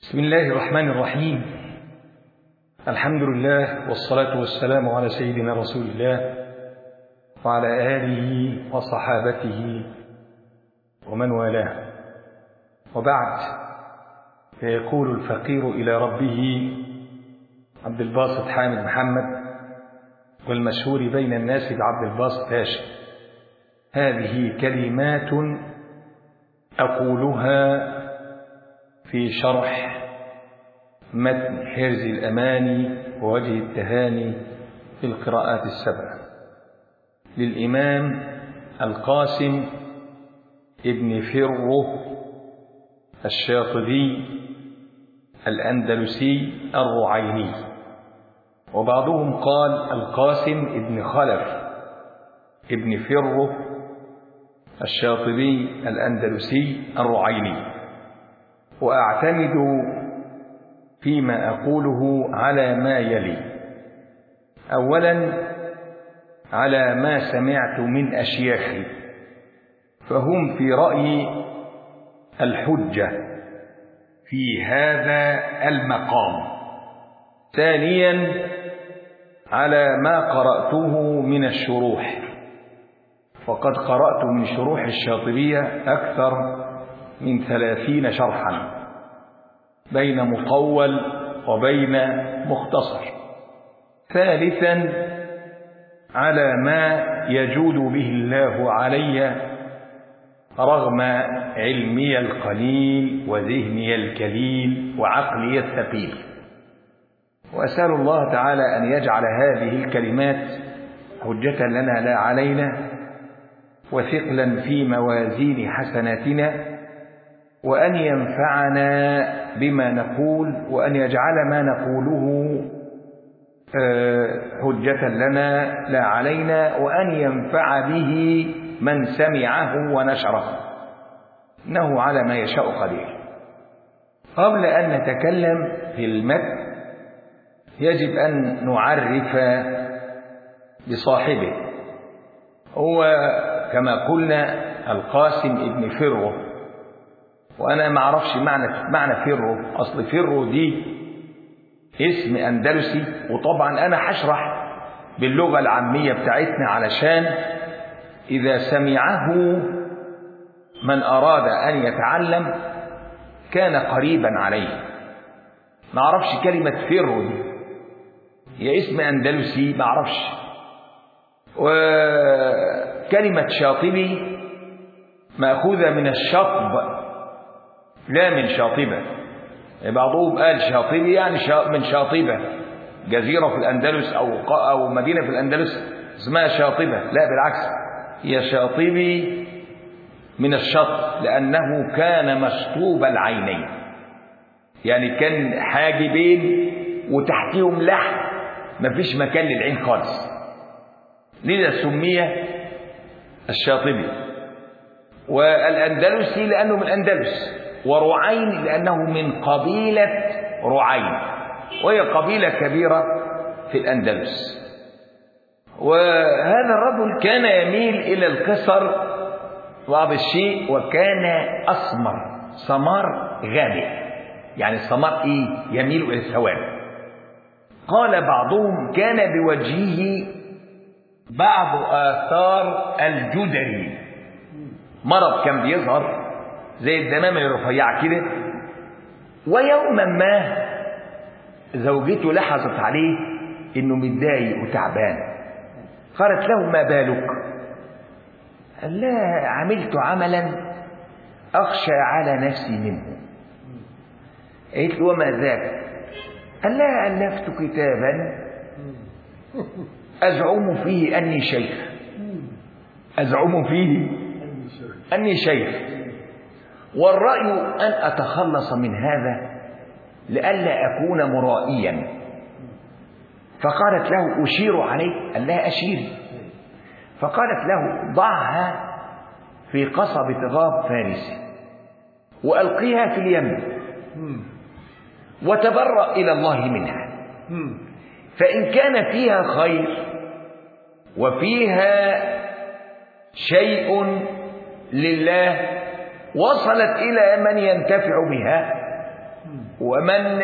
بسم الله الرحمن الرحيم الحمد لله والصلاة والسلام على سيدنا رسول الله وعلى آله وصحابته ومن والاه وبعد فيقول الفقير إلى ربه عبد الباسط حامد محمد والمشهور بين الناس بعبد الباسط هاشم هذه كلمات أقولها في شرح متن حرز الأماني ووجه التهاني في القراءات السبع للإمام القاسم ابن فره الشاطبي الأندلسي الرعيني وبعضهم قال القاسم ابن خلف ابن فره الشاطبي الأندلسي الرعيني وأعتمد فيما أقوله على ما يلي أولا على ما سمعت من أشياخي فهم في رأيي الحجة في هذا المقام ثانيا على ما قرأته من الشروح وقد قرأت من شروح الشاطبية أكثر من ثلاثين شرحا بين مطول وبين مختصر ثالثا على ما يجود به الله علي رغم علمي القليل وذهني الكليل وعقلي الثقيل واسال الله تعالى ان يجعل هذه الكلمات حجه لنا لا علينا وثقلا في موازين حسناتنا وأن ينفعنا بما نقول وأن يجعل ما نقوله حجة لنا لا علينا وأن ينفع به من سمعه ونشره إنه على ما يشاء قدير قبل أن نتكلم في المتن يجب أن نعرف بصاحبه هو كما قلنا القاسم ابن فروه وانا ما اعرفش معنى معنى فيرو اصل فيرو دي اسم اندلسي وطبعا انا هشرح باللغه العاميه بتاعتنا علشان اذا سمعه من اراد ان يتعلم كان قريبا عليه ما اعرفش كلمه فيرو دي هي اسم اندلسي ما اعرفش وكلمه شاطبي ماخوذه من الشطب لا من شاطبة بعضهم قال شاطبي يعني من شاطبة جزيرة في الأندلس أو أو مدينة في الأندلس اسمها شاطبة لا بالعكس هي شاطبي من الشط لأنه كان مشطوب العينين يعني كان حاجبين وتحتيهم لحم مفيش مكان للعين خالص لذا سمي الشاطبي والأندلسي لأنه من الأندلس ورعين لأنه من قبيلة رعين وهي قبيلة كبيرة في الأندلس وهذا الرجل كان يميل إلى القصر بعض الشيء وكان أسمر سمار غامق يعني السمار إيه يميل إلى السواد قال بعضهم كان بوجهه بعض آثار الجدري مرض كان بيظهر زي الدمامل الرفيعة كده ويوما ما زوجته لاحظت عليه انه متضايق وتعبان قالت له ما بالك قال لا عملت عملا اخشى على نفسي منه قالت له وما ذاك قال لا الفت كتابا ازعم فيه اني شيخ ازعم فيه اني شيخ والرأي أن أتخلص من هذا لئلا أكون مرائيا فقالت له أشير عليه قال لها أشيري فقالت له ضعها في قصبة غاب فارس وألقيها في اليم وتبرأ إلى الله منها فإن كان فيها خير وفيها شيء لله وصلت إلى من ينتفع بها ومن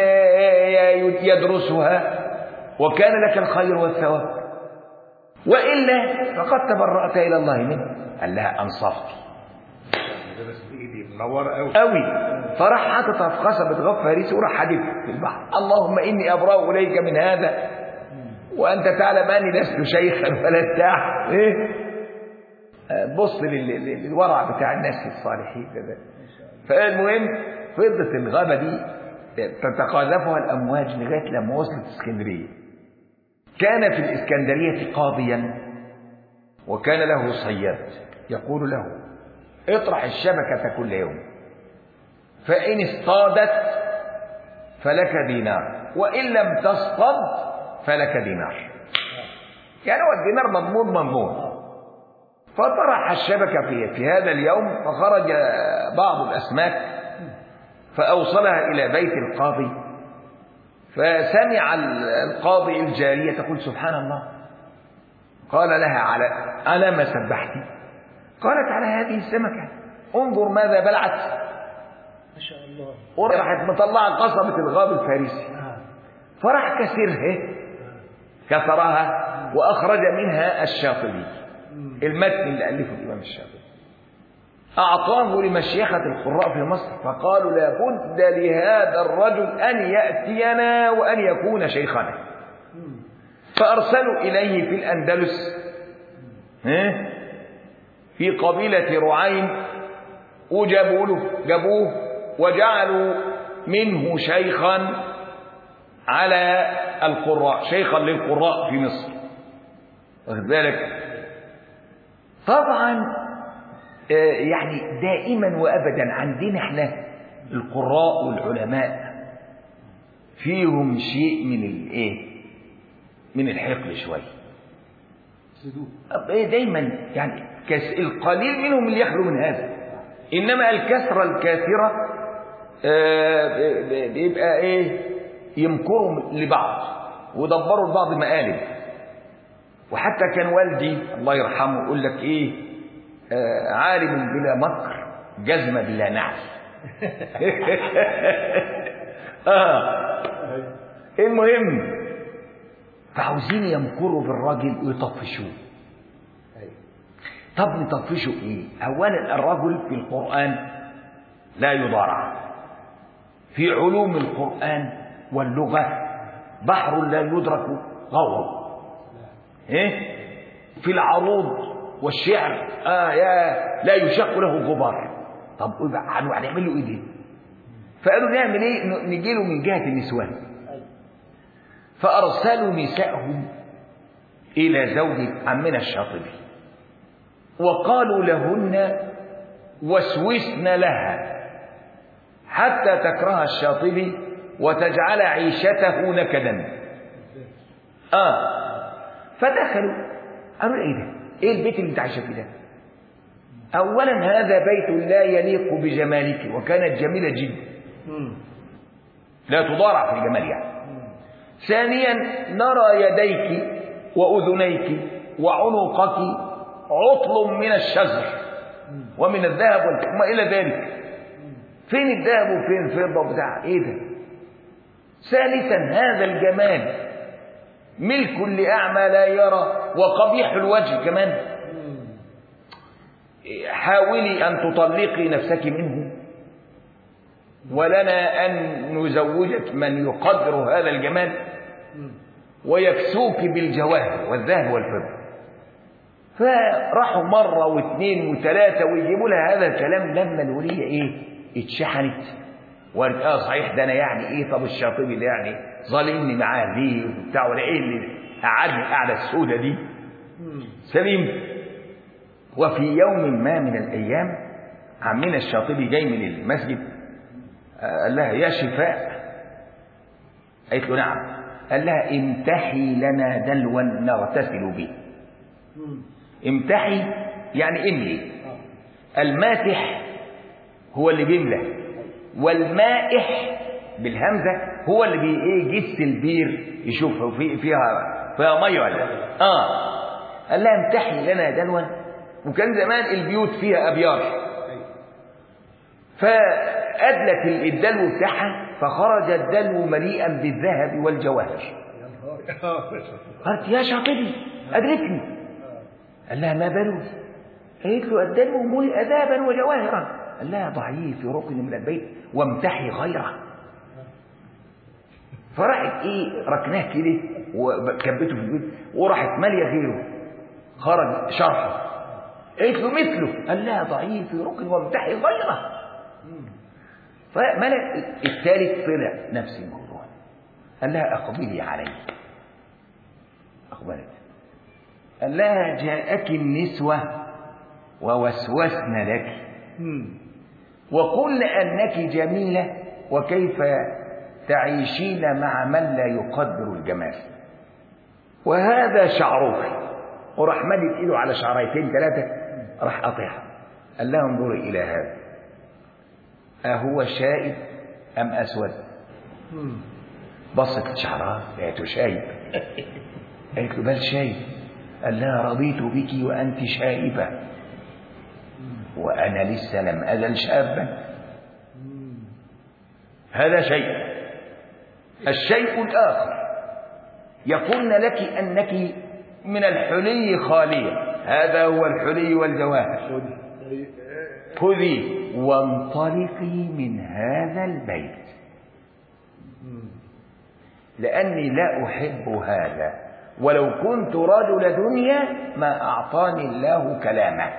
يدرسها وكان لك الخير والثواب وإلا فقد تبرأت إلى الله منه قال لها أنصفت بس ايدي منوره قوي قوي فراح حاططها في خشبة غف فارسي وراح حادفها في البحر اللهم إني أبرأ إليك من هذا وأنت تعلم أني لست شيخا ولا بتاع إيه بص لل- لل- للورع بتاع الناس الصالحين كده فالمهم فضلت الغابة دي تتقاذفها الأمواج لغاية لما وصلت اسكندرية كان في الإسكندرية قاضيا وكان له صياد يقول له اطرح الشبكة كل يوم فإن اصطادت فلك دينار وإن لم تصطد فلك دينار يعني هو الدينار مضمون مضمون فطرح الشبكة في, في هذا اليوم فخرج بعض الأسماك فأوصلها إلى بيت القاضي فسمع القاضي الجارية تقول سبحان الله قال لها على على ما سبحتي قالت على هذه السمكة انظر ماذا بلعت ما شاء الله وراحت مطلعة قصبة الغاب الفارسي فراح كسرها كسرها وأخرج منها الشاطبي المتن اللي ألفه الإمام الشاطبي أعطاه لمشيخة القراء في مصر فقالوا لابد لهذا الرجل أن يأتينا وأن يكون شيخنا فأرسلوا إليه في الأندلس ها؟ في قبيلة رعين وجابوا له جابوه وجعلوا منه شيخا على القراء شيخا للقراء في مصر واخد بالك طبعا آه، يعني دائما وابدا عندنا احنا القراء والعلماء فيهم شيء من الايه من الحقد شويه أب- إيه دايما يعني كس القليل منهم اللي يخلو من هذا انما الكثره الكاثره آه، ب- ب- بيبقى ايه يمكروا لبعض ودبروا لبعض مقالب وحتى كان والدي الله يرحمه يقول لك ايه آه عالم بلا مكر جزمة بلا نعل آه. المهم فعاوزين يمكروا بالراجل ويطفشوه طب نطفشه ايه اولا الرجل في القرآن لا يضارع في علوم القرآن واللغة بحر لا يدرك غوره ايه في العروض والشعر اه يا لا يشق له غبار طب يبقى هنو- هنعمل له ايه دي فقالوا نعمل ايه ن- نجي له من جهه النسوان فارسلوا نسائهم الى زوج عمنا الشاطبي وقالوا لهن وسوسن لها حتى تكره الشاطبي وتجعل عيشته نكدا اه فدخلوا قالوا ايه ده ايه البيت اللي انت عايشه فيه ده اولا هذا بيت لا يليق بجمالك وكانت جميله جدا لا تضارع في الجمال يعني ثانيا نرى يديك واذنيك وعنقك عطل من الشجر ومن الذهب والفضه وما الى ذلك فين الذهب وفين الفضه بتاع ايه ده ثالثا هذا الجمال ملك لأعمى لا يرى وقبيح الوجه كمان حاولي أن تطلقي نفسك منه ولنا أن نزوجك من يقدر هذا الجمال ويكسوك بالجواهر والذهب والفضة فراحوا مرة واثنين وثلاثة ويجيبوا لها هذا الكلام لما الولية ايه اتشحنت وقالت اه صحيح ده انا يعني ايه طب الشاطبي ده يعني ظالمني معاه ليه وبتاع ولا ايه اللي قعدني القعده السودة دي سليم وفي يوم ما من الايام عمنا الشاطبي جاي من المسجد آه، قال لها يا شفاء قالت له نعم قال لها امتحي لنا دلوا نغتسل به امتحي يعني املي الماتح هو اللي بيملى والمائح بالهمزه هو اللي بي ايه يجس البير يشوف في فيها فيها ميه ولا لا. اه قال لها امتحي لنا دلوا وكان زمان البيوت فيها ابيار فأدلت الدلو بتاعها فخرج الدلو مليئا بالذهب والجواهر يا نهار قالت يا شاطبي أدركني قال لها ما بالك قالت له الدلو ملئ ذهبا وجواهرا قال لها ضعيه في ركن من البيت وامتحي غيره فراحت ايه ركناه كده وكبته في البيت وراحت ماليه غيره خرج شرحه قالت له مثله قال لها ضعيه في ركن وامتحي غيره فملك الثالث طلع نفس الموضوع قال لها اقبلي علي اقبلت قال لها جاءك النسوه ووسوسن لك وقلن انك جميله وكيف تعيشين مع من لا يقدر الجمال وهذا شعرك وراح مدد ايده على شعريتين ثلاثه راح قاطعها قال لها انظري الى هذا أهو شائب أم أسود بصت لشعرها لقيته شايب قالت له بل شايب قال لها رضيت بك وأنت شائبة وأنا لسه لم أزل شابا هذا شيء الشيء الآخر يقولن لك أنك من الحلي خالية هذا هو الحلي والجواهر خذي وانطلقي من هذا البيت لأني لا أحب هذا ولو كنت رجل دنيا ما أعطاني الله كلامه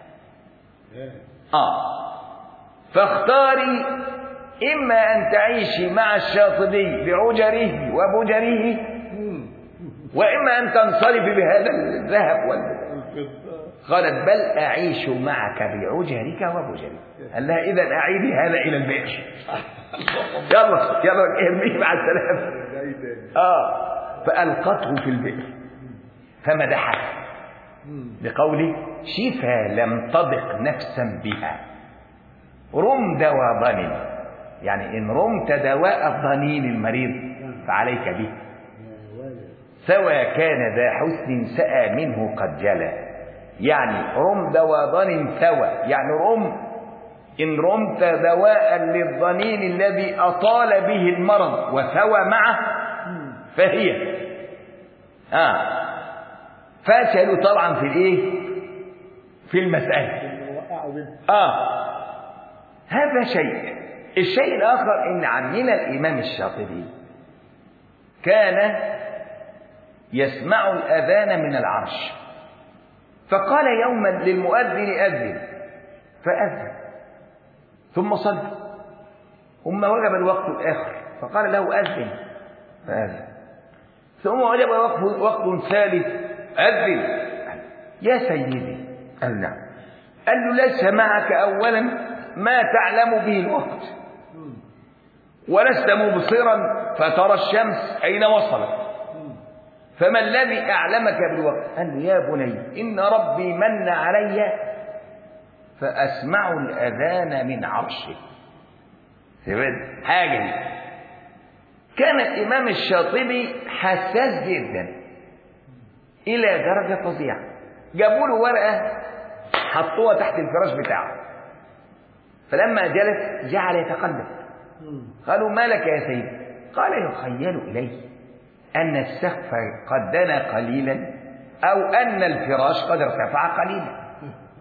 آه فاختاري إما أن تعيشي مع الشاطبي بعجره وبجره وإما أن تنصرفي بهذا الذهب وال قالت بل أعيش معك بعجرك وبجرك قال لها إذا أعيدي هذا إلى البئر يلا يلا ارميه مع السلامة آه فألقته في البئر فمدحها بقوله شفا لم تضق نفسا بها رم دواء ضنين يعني إن رمت دواء الضنين المريض فعليك به سوى كان ذا حسن سأى منه قد جلى يعني رم دوادن ثوى يعني رم إن رمت دواء للضنين الذي أطال به المرض وثوى معه فهي آه فشلوا طبعا في الايه في المسألة آه هذا شيء الشيء الآخر إن عمنا الإمام الشاطبي كان يسمع الأذان من العرش فقال يوما للمؤذن أذن فأذن ثم صلى ثم وجب الوقت الآخر فقال له أذن فأذن ثم وجب وقت, وقت ثالث أذن يا سيدي قال نعم قال له ليس معك أولا ما تعلم به الوقت ولست مبصرا فترى الشمس أين وصلت فما الذي أعلمك بالوقت قال له يا بني إن ربي من علي فأسمع الأذان من عرشه حاجة دي كان الإمام الشاطبي حساس جدا إلى درجة فظيعة جابوا له ورقة حطوها تحت الفراش بتاعه فلما جلس جعل يتقلب قالوا ما لك يا سيدي قال يخيل إليه أن السقف قد دنا قليلا أو أن الفراش قد ارتفع قليلا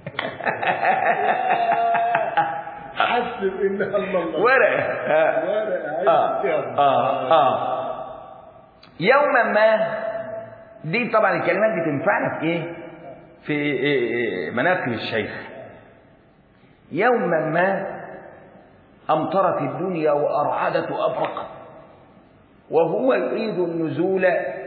حسب ان الله ورقة ورقه آه. آه. آه. يوما ما دي طبعا الكلمات دي تنفعنا في ايه؟ في إيه مناقب الشيخ يوما ما أمطرت الدنيا وأرعدت وأبرقت وهو يريد النزول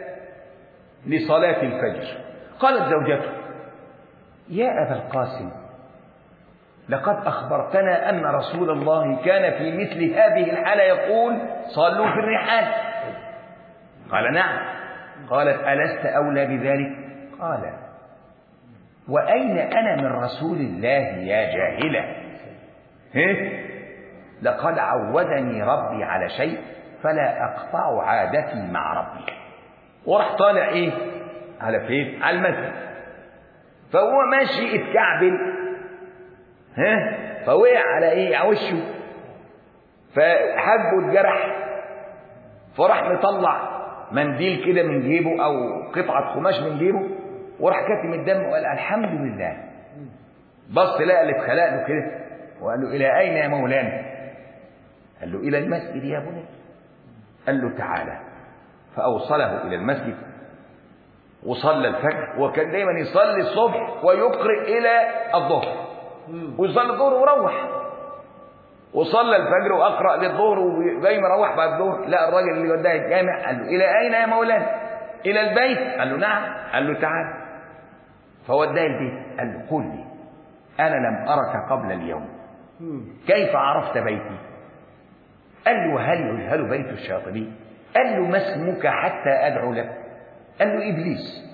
لصلاة الفجر قالت زوجته يا أبا القاسم لقد أخبرتنا أن رسول الله كان في مثل هذه الحالة يقول صلوا في الرحال قال نعم قالت ألست أولى بذلك قال وأين أنا من رسول الله يا جاهلة إيه؟ لقد عودني ربي على شيء فلا أقطع عادتي مع ربي وراح طالع إيه على فين على المسجد فهو ماشي اتكعبل ها فوقع على ايه على وشه فحجه اتجرح فراح مطلع منديل كده من جيبه او قطعه قماش من جيبه وراح كاتم الدم وقال الحمد لله بص لقى اللي اتخلق له كده وقال له الى اين يا مولانا قال له الى المسجد يا بني قال له تعالى فاوصله الى المسجد وصلى الفجر وكان دايما يصلي الصبح ويقرئ الى الظهر ويصلي الظهر ويروح وصلى الفجر واقرا للظهر وجاي مروح بعد الظهر لا الراجل اللي وداه الجامع قال له الى اين يا مولانا؟ الى البيت قال له نعم قال له تعال فوداه البيت قال له قل لي انا لم ارك قبل اليوم كيف عرفت بيتي؟ قال له هل يجهل بيت الشاطبين؟ قال له ما اسمك حتى ادعو لك؟ قال له ابليس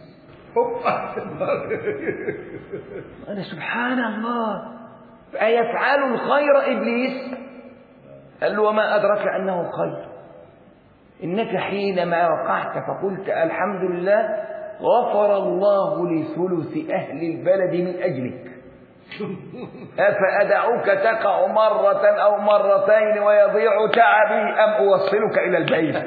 قال سبحان الله أيفعل الخير إبليس قال له وما أدرك أنه خير إنك حينما وقعت فقلت الحمد لله غفر الله لثلث أهل البلد من أجلك أفأدعوك تقع مرة أو مرتين ويضيع تعبي أم أوصلك إلى البيت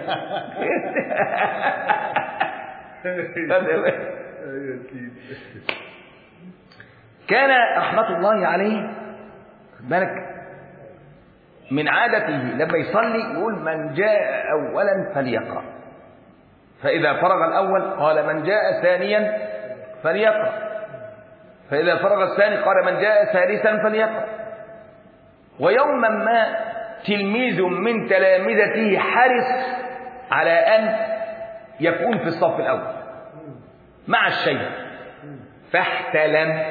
كان رحمة الله عليه بالك من عادته لما يصلي يقول من جاء أولا فليقرأ فإذا فرغ الأول قال من جاء ثانيا فليقرأ فإذا فرغ الثاني قال من جاء ثالثا فليقرأ ويوما ما تلميذ من تلامذته حرص على أن يكون في الصف الأول مع الشيخ فاحتلم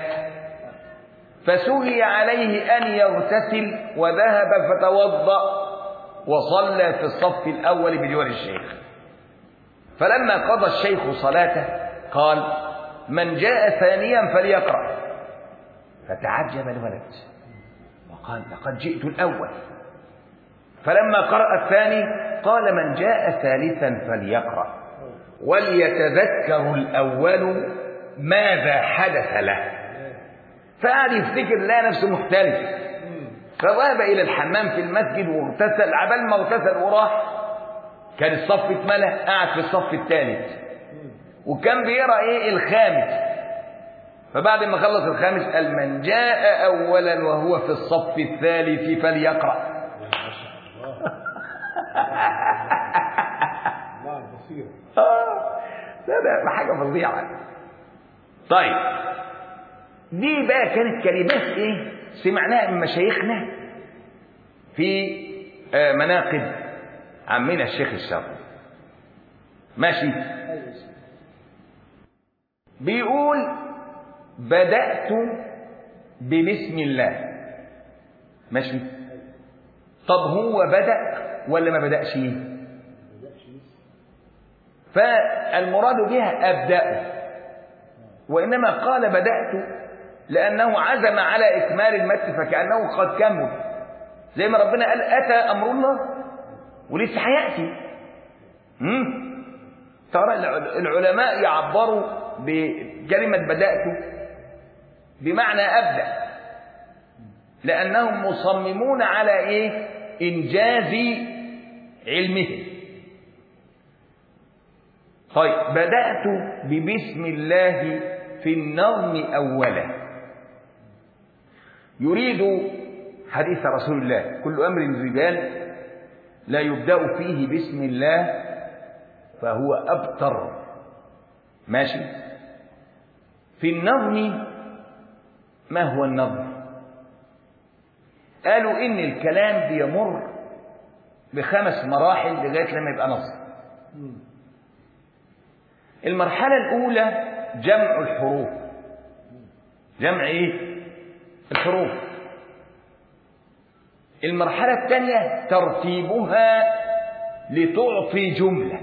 فسهي عليه أن يغتسل وذهب فتوضأ وصلى في الصف الأول بجوار الشيخ فلما قضى الشيخ صلاته قال من جاء ثانيا فليقرأ فتعجب الولد وقال لقد جئت الأول فلما قرأ الثاني قال من جاء ثالثا فليقرأ وليتذكر الأول ماذا حدث له فقعد يفتكر لقى نفسه مختلف فذهب الى الحمام في المسجد واغتسل عبال ما اغتسل وراح كان الصف اتملى قعد في الصف الثالث وكان بيقرا ايه الخامس فبعد ما خلص الخامس قال من جاء اولا وهو في الصف الثالث فليقرا الله البصيرة لا ده حاجه فظيعه طيب دي بقى كانت كلمات ايه سمعناها من مشايخنا في آه، مناقب عمنا الشيخ الشرقي ماشي بيقول بدأت ببسم الله ماشي طب هو بدأ ولا ما بدأش فالمراد بها أبدأ وإنما قال بدأت لأنه عزم على إكمال المتن فكأنه قد كمل زي ما ربنا قال أتى أمر الله ولسه هيأتي مم؟ ترى العلماء يعبروا بكلمة بدأت بمعنى أبدأ لأنهم مصممون على إيه؟ إنجاز علمهم طيب بدأت ببسم الله في النظم أولا يريد حديث رسول الله كل أمر زبال لا يبدأ فيه بسم الله فهو أبتر ماشي في النظم ما هو النظم قالوا إن الكلام بيمر بخمس مراحل لغاية لما يبقى نظم المرحلة الأولى جمع الحروف جمع إيه؟ الحروف المرحلة الثانية ترتيبها لتعطي جملة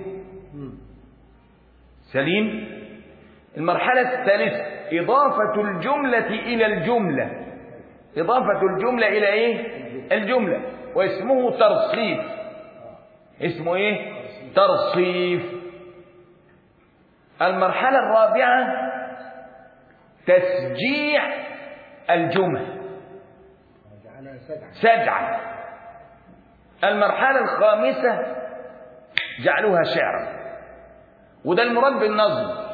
سليم المرحلة الثالثة إضافة الجملة إلى الجملة إضافة الجملة إلى إيه؟ الجملة واسمه ترصيف اسمه إيه؟ ترصيف المرحلة الرابعة تسجيع الجمل وجعلها سبعا سجعا المرحلة الخامسة جعلوها شعرا وده المراد بالنظم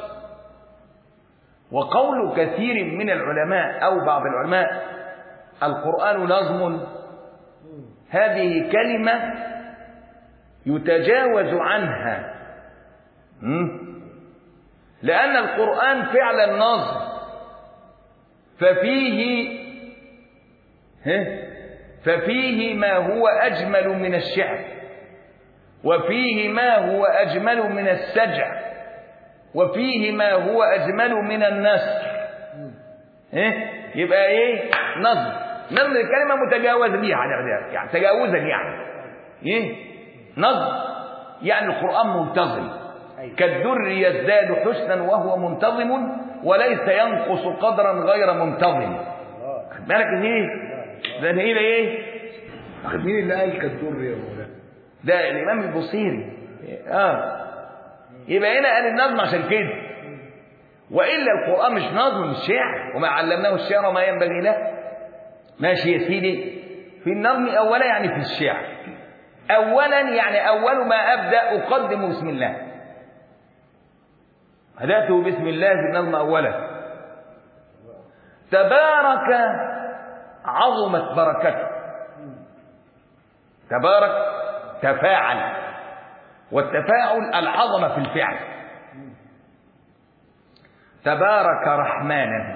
وقول كثير من العلماء أو بعض العلماء القرآن نظم هذه كلمة يتجاوز عنها م? لأن القرآن فعلا نظم ففيه ها؟ ففيه ما هو أجمل من الشعر وفيه ما هو أجمل من السجع وفيه ما هو أجمل من النسر إيه؟ يبقى إيه نظم نظم الكلمة متجاوز بيها يعني تجاوزا يعني إيه نظم يعني القرآن منتظم كالدر يزداد حسنا وهو منتظم وليس ينقص قدرا غير منتظم خد بالك ايه ده ايه ايه مين اللي قال كالدر يا مولانا ده الامام البصيري اه يبقى هنا قال النظم عشان كده والا القران مش نظم مش شعر وما علمناه الشعر وما ينبغي له ماشي يا سيدي في النظم اولا يعني في الشعر اولا يعني اول ما ابدا اقدم بسم الله بدات بسم الله في النظم اولا تبارك عظمت بركته تبارك تفاعل والتفاعل العظمه في الفعل تبارك رحمانا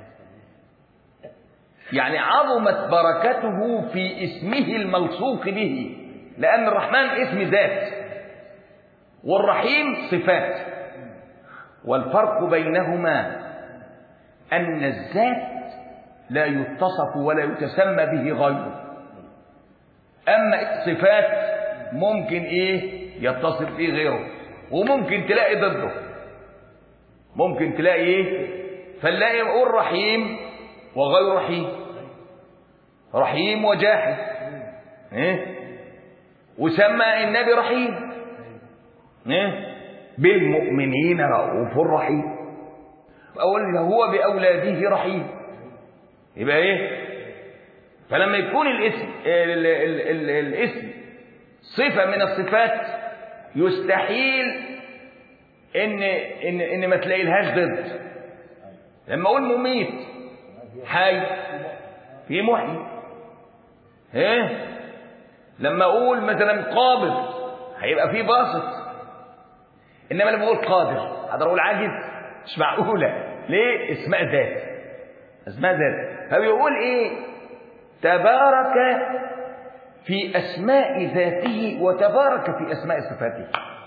يعني عظمت بركته في اسمه الملصوق به لأن الرحمن اسم ذات والرحيم صفات والفرق بينهما أن الذات لا يتصف ولا يتسمى به غيره أما صفات ممكن إيه يتصف به غيره وممكن تلاقي ضده ممكن تلاقي إيه فنلاقي يقول رحيم وغير رحيم رحيم وجاحد إيه وسمى النبي رحيم إيه؟ بالمؤمنين رؤوف رحيم أقول هو بأولاده رحيم يبقى إيه فلما يكون الاسم ال ال ال الاسم صفة من الصفات يستحيل إن إن إن ما تلاقي لهاش ضد لما أقول مميت حي في محيي إيه لما اقول مثلا قابض هيبقى فيه باسط انما لما اقول قادر اقدر اقول عاجز مش معقوله ليه اسماء ذات اسماء ذات فبيقول ايه تبارك في اسماء ذاته وتبارك في اسماء صفاته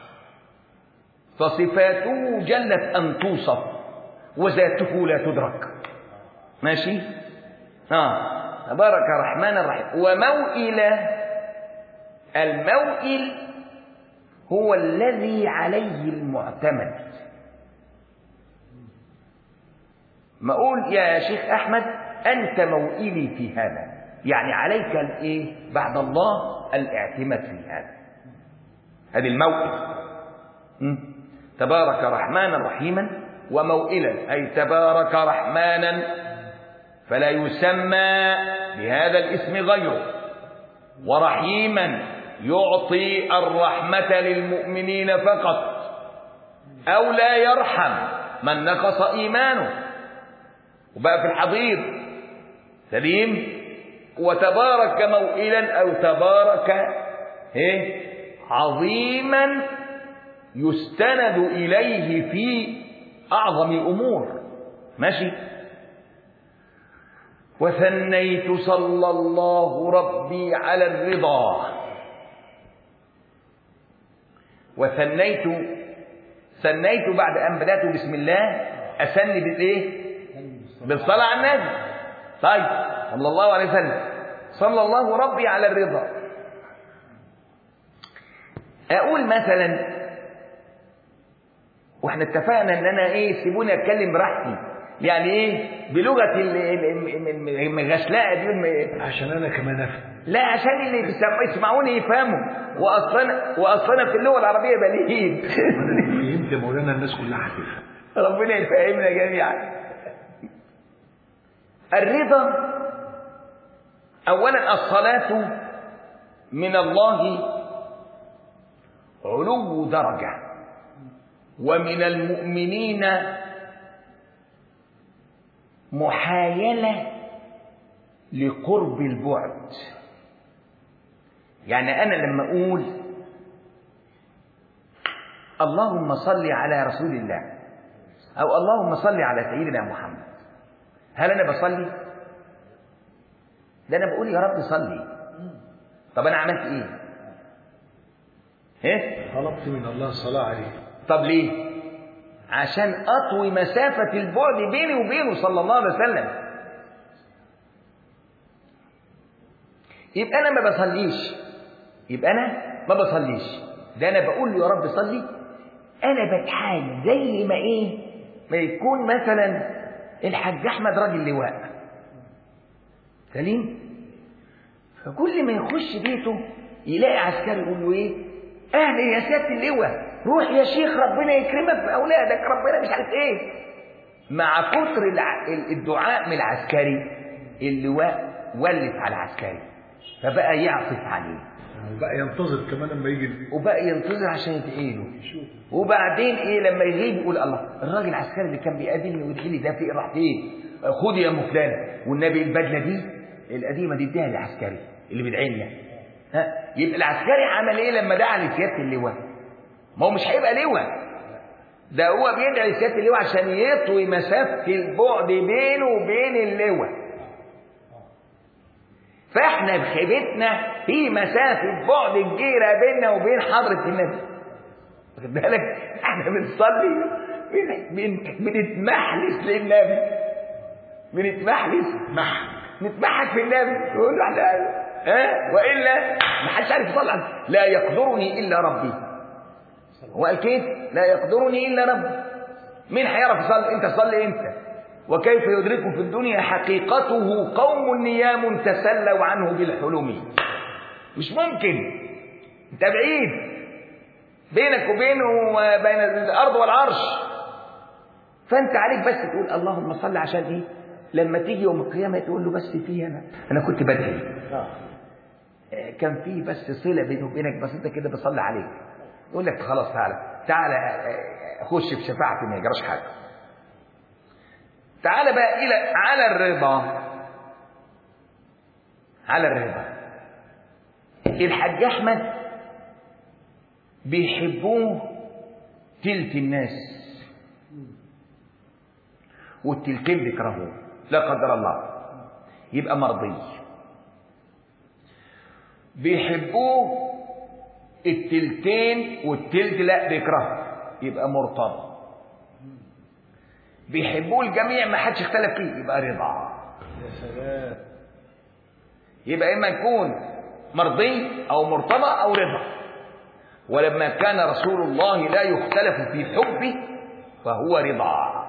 فصفاته جلت ان توصف وذاته لا تدرك ماشي اه تبارك الرحمن الرحيم وموئل الموئل هو الذي عليه المعتمد ما اقول يا شيخ احمد انت موئلي في هذا يعني عليك الايه بعد الله الاعتماد في هذا هذه الموئل تبارك رحمانا رحيما وموئلا اي تبارك رحمانا فلا يسمى بهذا الاسم غيره ورحيما يعطي الرحمة للمؤمنين فقط أو لا يرحم من نقص إيمانه وبقى في الحضيض سليم وتبارك موئلا أو تبارك إيه عظيما يستند إليه في أعظم الأمور ماشي وثنيت صلى الله ربي على الرضا وثنيت ثنيت بعد ان بدات بسم الله اثني بالايه بالصلاه على النبي طيب صلى الله عليه وسلم صلى الله ربي على الرضا اقول مثلا واحنا اتفقنا ان انا ايه سيبوني اتكلم براحتي يعني ايه بلغه المغشلاءه دي عشان انا كمان افهم لا عشان اللي يسمعوني يفهموا واصلا واصلا في اللغه العربيه بليد انا فهمت مولانا الناس كلها هتفهم ربنا يفهمنا جميعا الرضا اولا الصلاه من الله علو درجة ومن المؤمنين محايلة لقرب البعد يعني أنا لما أقول اللهم صل على رسول الله أو اللهم صل على سيدنا محمد هل أنا بصلي؟ ده أنا بقول يا رب صلي طب أنا عملت إيه؟ إيه؟ طلبت من الله الصلاة عليه طب ليه؟ عشان أطوي مسافة البعد بيني وبينه صلى الله عليه وسلم يبقى أنا ما بصليش يبقى أنا ما بصليش ده أنا بقول له يا رب صلي أنا بتحايل زي ما إيه ما يكون مثلا الحاج أحمد راجل لواء سليم فكل ما يخش بيته يلاقي عسكري يقول له إيه أهلا يا سيادة اللواء روح يا شيخ ربنا يكرمك في أولادك ربنا مش عارف إيه مع كتر الع- الدعاء من العسكري اللواء ولف على العسكري فبقى يعطف عليه بقى ينتظر كمان لما يجي البيت وبقى ينتظر عشان يدعي له يشوف وبعدين ايه لما يغيب يقول الله الراجل العسكري اللي كان بيقابلني ويدعي لي ده في راح فين خد يا ام فلان والنبي البدله دي القديمه دي اديها للعسكري اللي بيدعي لنا ها يبقى العسكري عمل ايه لما دعا لسياده اللواء ما هو مش هيبقى لواء ده هو بيدعي لسياده اللواء عشان يطوي مسافه البعد بينه وبين اللواء فاحنا بخيبتنا في مسافه بعد كبيره بيننا وبين حضره النبي واخد بالك احنا بنصلي بن- بن- بنتمحلس للنبي بنتمحلس محك نتمحك في النبي نقول له احنا ها والا ما حدش عارف يصلي عنه. لا يقدرني الا ربي هو قال كده لا يقدرني الا ربي مين هيعرف يصلي انت صلي انت وكيف يدرك في الدنيا حقيقته قوم نيام تسلوا عنه بالحلم مش ممكن انت بعيد بينك وبينه وبين الارض والعرش فانت عليك بس تقول اللهم صل عشان ايه لما تيجي يوم القيامه تقول له بس في انا انا كنت بدعي آه. آه، كان في بس صله بيني وبينك بسيطه كده بصلي عليك يقول لك خلاص تعالى تعالى آه، خش في شفاعتي ما يجراش حاجه تعالى بقى الى على الرضا على الرضا الحاج احمد بيحبوه تلت الناس والتلتين بيكرهوه لا قدر الله يبقى مرضي بيحبوه التلتين والتلت لا بيكرهه يبقى مرتضى بيحبوه الجميع ما حدش اختلف فيه يبقى رضا يا سلام يبقى اما يكون مرضي او مرتضى او رضا ولما كان رسول الله لا يختلف في حبه فهو رضا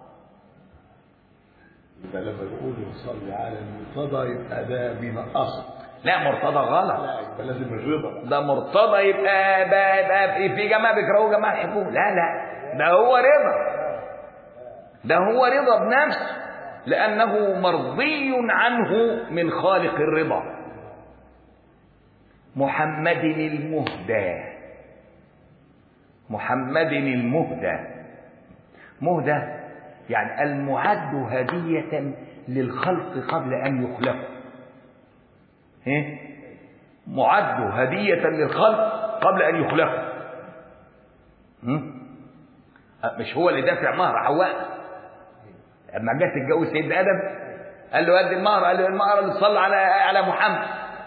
يبقى لما يقول يصلي على المرتضى يبقى ده بينقصك لا مرتضى غلط لا يبقى لازم الرضا ده مرتضى يبقى, يبقى, يبقى في- في جماعه بيكرهوه جماعه يحبوه لا لا ده هو رضا ده هو رضا بنفسه لانه مرضي عنه من خالق الرضا محمد المهدى محمد المهدى مهدى يعني المعد هدية للخلق قبل أن يخلقوا إيه؟ معد هدية للخلق قبل أن يخلقوا هم؟ أه، مش هو اللي دافع مهر حواء لما جت تتجوز سيدنا آدم قال له قد المهر قال له المهر اللي صلى على على محمد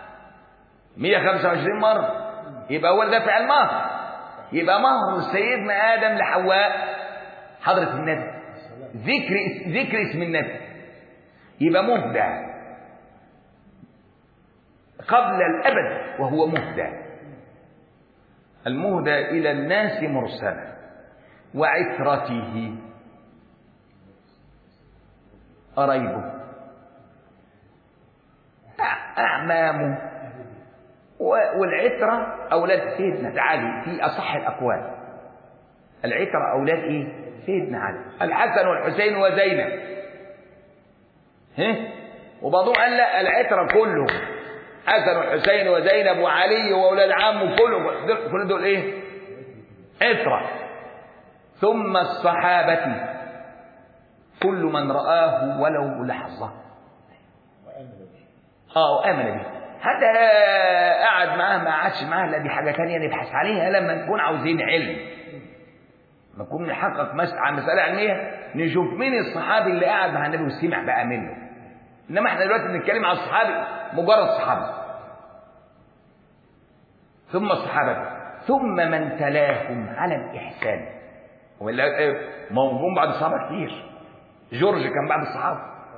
125 مرة يبقى هو اللي دافع المهر يبقى مهر سيدنا آدم لحواء حضرة النبي ذكر ذكر اسم النبي يبقى مهدى قبل الأبد وهو مهدى المهدى إلى الناس مرسلا وعترته قرايبه أع- أعمامه و- والعترة أولاد سيدنا علي في أصح الأقوال العترة أولاد إيه؟ سيدنا علي الحسن والحسين وزينب ها؟ وبعضهم قال لا العترة كله حسن والحسين وزينب وعلي واولاد عم وكله دول- كل دول ايه عترة ثم الصحابة كل من رآه ولو لحظة اه وآمن به حتى قعد معاه ما قعدش معاه لا دي حاجة تانية نبحث عليها لما نكون عاوزين علم لما نكون نحقق مس- عن مسألة علمية نشوف مين الصحابي اللي قعد مع النبي وسمع بقى منه انما احنا دلوقتي بنتكلم على الصحابي مجرد صحابي ثم الصحابة ثم من تلاهم على الإحسان ولا إيه؟ ما هو جم بعد الصحابة كتير جورج كان بعد الصحابة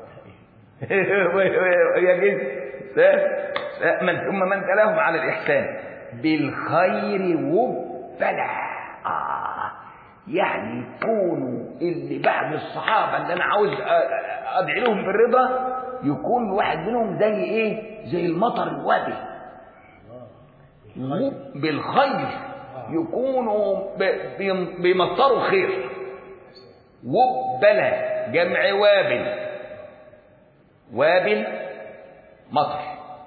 يا جد من ثم من تلاهم على الإحسان بالخير وبلا آه يعني يكونوا اللي بعد الصحابة اللي أنا عاوز أ- أ- أدعي لهم بالرضا يكون واحد منهم زي إيه؟ زي المطر الوادي بالخير يكونوا ب- بيم- بيمطروا خير وبلا جمع وابل وابل مطر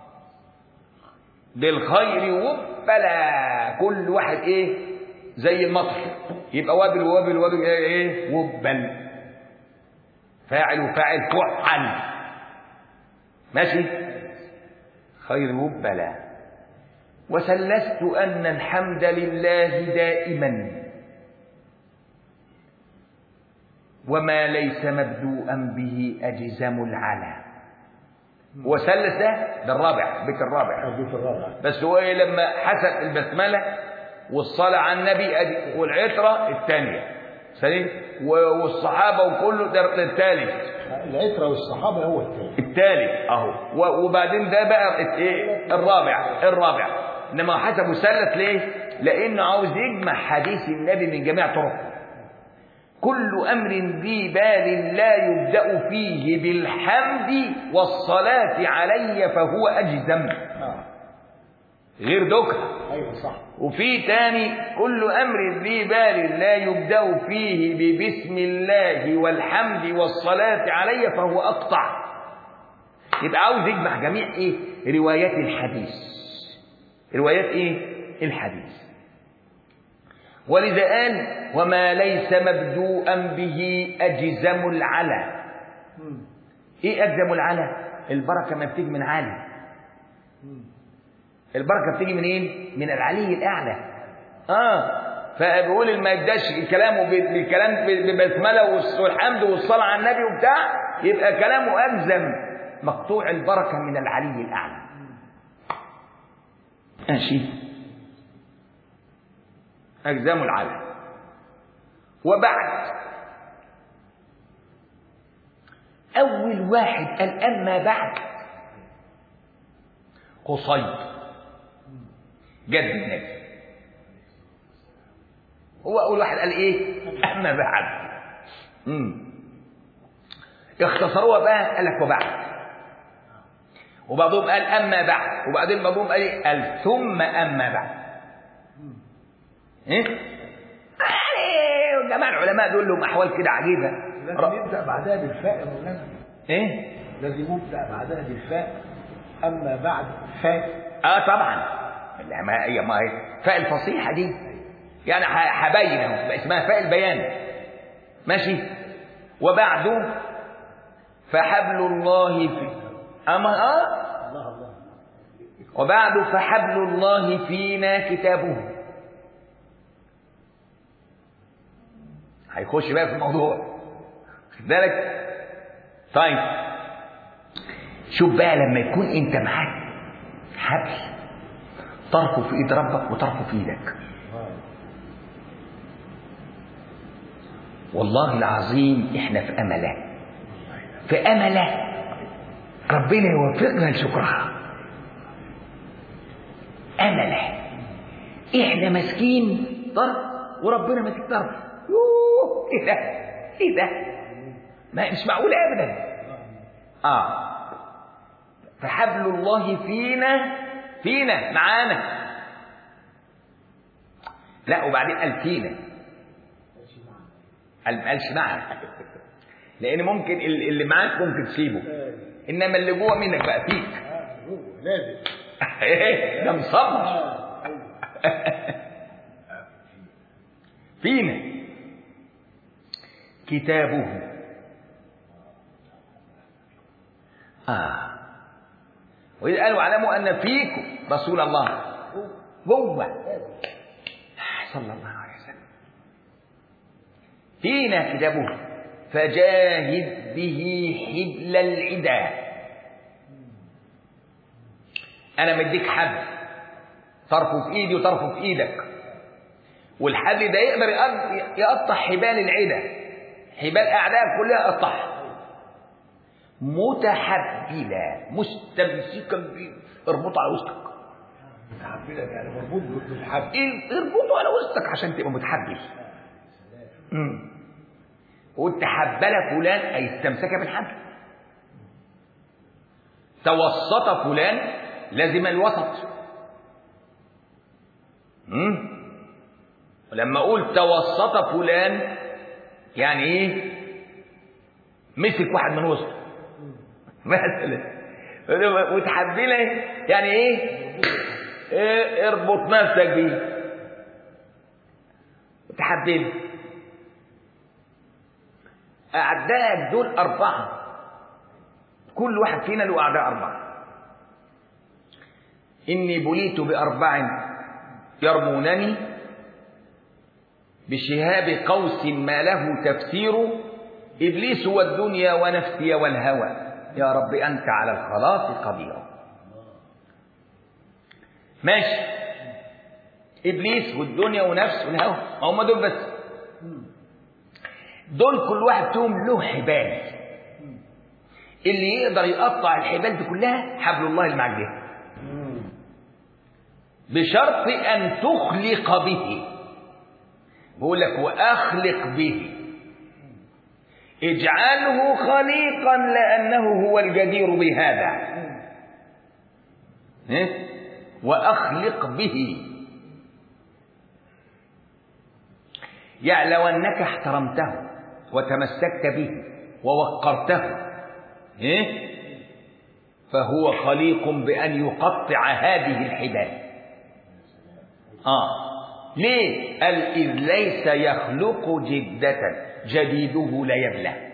بالخير وبلا كل واحد ايه زي المطر يبقى وابل ووابل ووابل ايه وبل فاعل وفاعل فعل ماشي خير وبلا وسلست أن الحمد لله دائما وما ليس مبدوءا به أجزم العلا وسلس ده ده الرابع بيت الرابع البيت الرابع بس هو إيه لما حسب البسملة والصلاة على النبي أدي- والعترة الثانية سليم و- والصحابة وكله ده الثالث العترة والصحابة هو الثاني الثالث اهو و- وبعدين ده بقى الت- ايه الرابع الرابع انما حسب مثلث ليه لانه عاوز يجمع حديث النبي من جميع طرقه كل امر ذي بال لا يبدا فيه بالحمد والصلاه علي فهو اجزم آه. غير دكها أيوة صح وفي تاني كل امر ذي بال لا يبدا فيه ببسم الله والحمد والصلاه علي فهو اقطع يبقى عاوز يجمع جميع ايه روايات الحديث روايات ايه الحديث ولذا قال وما ليس مبدوءا به اجزم العلا مم. ايه اجزم العلا البركه ما بتيجي من عالي مم. البركه بتيجي منين من العلي الاعلى اه فبيقول اللي ما يبداش كلامه ب- بالكلام ب- ببسمله والس- والحمد والصلاه على النبي وبتاع يبقى كلامه اجزم مقطوع البركه من العلي الاعلى ماشي اجزام العلى وبعد اول واحد قال اما بعد قصيد جد النبي هو اول واحد قال ايه اما بعد امم اختصروها بقى قال لك وبعد وبعضهم قال اما بعد وبعدين بعضهم قال ايه قال ثم اما بعد ايه يعني جماعه العلماء دول لهم احوال كده عجيبه لازم ر- يبدأ بعدها بالفاء يا مولانا ايه لازم يبدأ بعدها بالفاء أما بعد فاء اه طبعا لا ما هي ما هي فاء الفصيحه دي يعني ه- هبين اهو بقى اسمها فاء البيان ماشي وبعد فحبل الله في اما اه الله الله وبعد فحبل الله فينا كتابه هيخش بقى في الموضوع خد بالك طيب شوف بقى لما يكون انت معاك حبل طرفه في ايد ربك وطرفه في ايدك آه. والله العظيم احنا في امله في امله ربنا يوفقنا لشكرها امله احنا ماسكين طرف وربنا ماسك طرف يوه ايه ده ايه ده ما مش معقول ابدا اه فحبل الله فينا فينا معانا لا وبعدين قال فينا قال ما قالش معنا لان ممكن ال- اللي معاك ممكن تسيبه انما اللي جوه منك بقى فيك آه، هو لازم ايه ده مصمم فينا كتابه آه وإذ قالوا اعلموا أن فيكم رسول الله جوه صلى الله عليه وسلم فينا كتابه فجاهد به حبل العدا أنا مديك حبل طرفه في إيدي وطرفه في إيدك والحبل ده يقدر يقطع حبال العدا حبال أعداء كلها يقطعها متحبلة مستمسكا بيه اربطه على وسطك متحبلة يعني مربوط بالحبل إيه، اربطه على وسطك عشان تبقى متحبل امم وتحبل فلان أي استمسك بالحبل توسط فلان لازم الوسط امم ولما اقول توسط فلان يعني ايه مسك واحد من وسطه مثلا وتحبله يعني ايه, إيه اربط نفسك بيه وتحبله أعدائك دول أربعة كل واحد فينا له أعداء أربعة إني بليت بأربع يرمونني بشهاب قوس ما له تفسير إبليس والدنيا ونفسي والهوى يا رب أنت على الخلاص قدير ماشي إبليس والدنيا ونفس والهوى هم دول بس دول كل واحد فيهم له حبال اللي يقدر يقطع الحبال دي كلها حبل الله المعجزة بشرط أن تخلق به بقول لك وأخلق به اجعله خليقا لأنه هو الجدير بهذا إيه؟ وأخلق به يعني لو أنك احترمته وتمسكت به ووقرته إيه؟ فهو خليق بأن يقطع هذه الحبال آه ليه؟ قال إذ ليس يخلق جدة جديده لا يبلى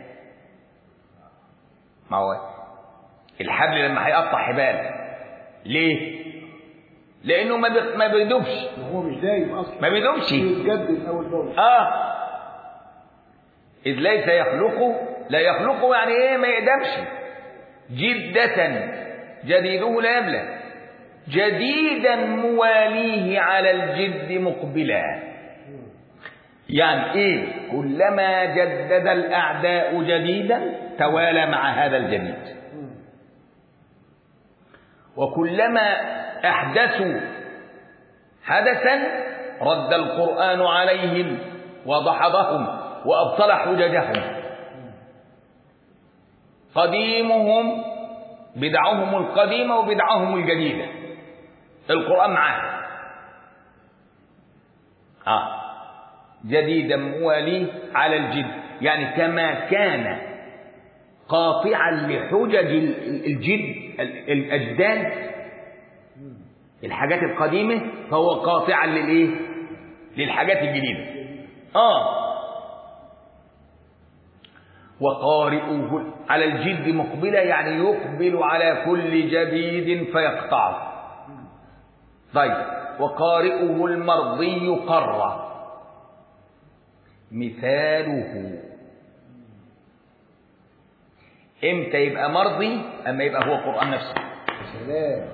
ما هو الحبل لما هيقطع حبال ليه؟ لأنه ما بي- ما بيدوبش هو مش دايم اصلا ما بيدوبش يتجدد اول باول اه إذ ليس يخلقه لا يخلقه يعني ايه ما يقدمش جدة جديده لا يبلى جديدا مواليه على الجد مقبلا يعني ايه كلما جدد الاعداء جديدا توالى مع هذا الجديد وكلما احدثوا حدثا رد القران عليهم ودحضهم وابطل حججهم قديمهم بدعهم القديمه وبدعهم الجديده القران معاه اه جديدا مواليه على الجد يعني كما كان قاطعا لحجج ال- الجد ال- الاجداد الحاجات القديمه فهو قاطعا للايه للحاجات الجديده اه وقارئه على الجد مقبلا يعني يقبل على كل جديد فيقطعه طيب وقارئه المرضي قرة مثاله امتى يبقى مرضي اما يبقى هو القرآن نفسه سلام